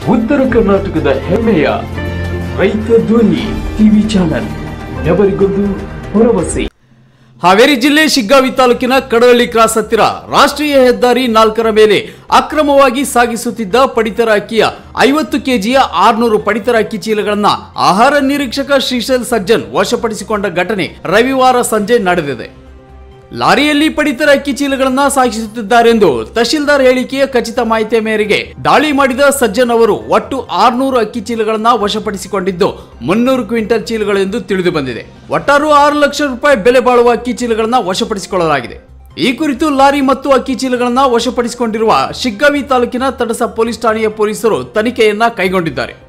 ಉತ್ತರ ಕರ್ನಾಟಕದ ಹೆಮ್ಮೆಯ ರೈತ ಧ್ವನಿ ಟಿವಿ ಚಾನಲ್ ఎవరిಗೊಂದು ಭರವಸೆ ಹಾವೇರಿ ಜಿಲ್ಲೆ ಶಿಗ್ಗಾವಿ ತಾಲೂಕಿನ ಕಡವಳ್ಳಿ ಕ್ರಾಸ್ ಹತ್ತಿರ ರಾಷ್ಟ್ರೀಯ ಹೆದ್ದಾರಿ ನಾಲ್ಕರ ಮೇಲೆ ಅಕ್ರಮವಾಗಿ ಸಾಗಿಸುತ್ತಿದ್ದ ಪಡಿತರ ಅಕ್ಕಿಯ ಐವತ್ತು ಕೆಜಿಯ ಆರ್ನೂರು ಪಡಿತರ ಅಕ್ಕಿ ಚೀಲಗಳನ್ನ ಆಹಾರ ನಿರೀಕ್ಷಕ ಶ್ರೀಶೈಲ್ ಸಜ್ಜನ್ ವಶಪಡಿಸಿಕೊಂಡ ಘಟನೆ ರವಿವಾರ ಸಂಜೆ ನಡೆದಿದೆ ಲಾರಿಯಲ್ಲಿ ಪಡಿತರ ಅಕ್ಕಿ ಚೀಲಗಳನ್ನ ಸಾಗಿಸುತ್ತಿದ್ದಾರೆಂದು ತಹಶೀಲ್ದಾರ್ ಹೇಳಿಕೆಯ ಖಚಿತ ಮಾಹಿತಿಯ ಮೇರೆಗೆ ದಾಳಿ ಮಾಡಿದ ಸಜ್ಜನ್ ಅವರು ಒಟ್ಟು ಆರ್ನೂರು ಅಕ್ಕಿ ಚೀಲಗಳನ್ನ ವಶಪಡಿಸಿಕೊಂಡಿದ್ದು ಮುನ್ನೂರು ಕ್ವಿಂಟಲ್ ಚೀಲಗಳು ಎಂದು ತಿಳಿದು ಬಂದಿದೆ ಒಟ್ಟಾರು ಆರು ಲಕ್ಷ ರೂಪಾಯಿ ಬೆಲೆ ಬಾಳುವ ಅಕ್ಕಿ ಚೀಲಗಳನ್ನ ವಶಪಡಿಸಿಕೊಳ್ಳಲಾಗಿದೆ ಈ ಕುರಿತು ಲಾರಿ ಮತ್ತು ಅಕ್ಕಿ ಚೀಲಗಳನ್ನ ವಶಪಡಿಸಿಕೊಂಡಿರುವ ಶಿಗ್ಗಾವಿ ತಾಲೂಕಿನ ತಡಸ ಪೊಲೀಸ್ ಠಾಣೆಯ ಪೊಲೀಸರು ತನಿಖೆಯನ್ನ ಕೈಗೊಂಡಿದ್ದಾರೆ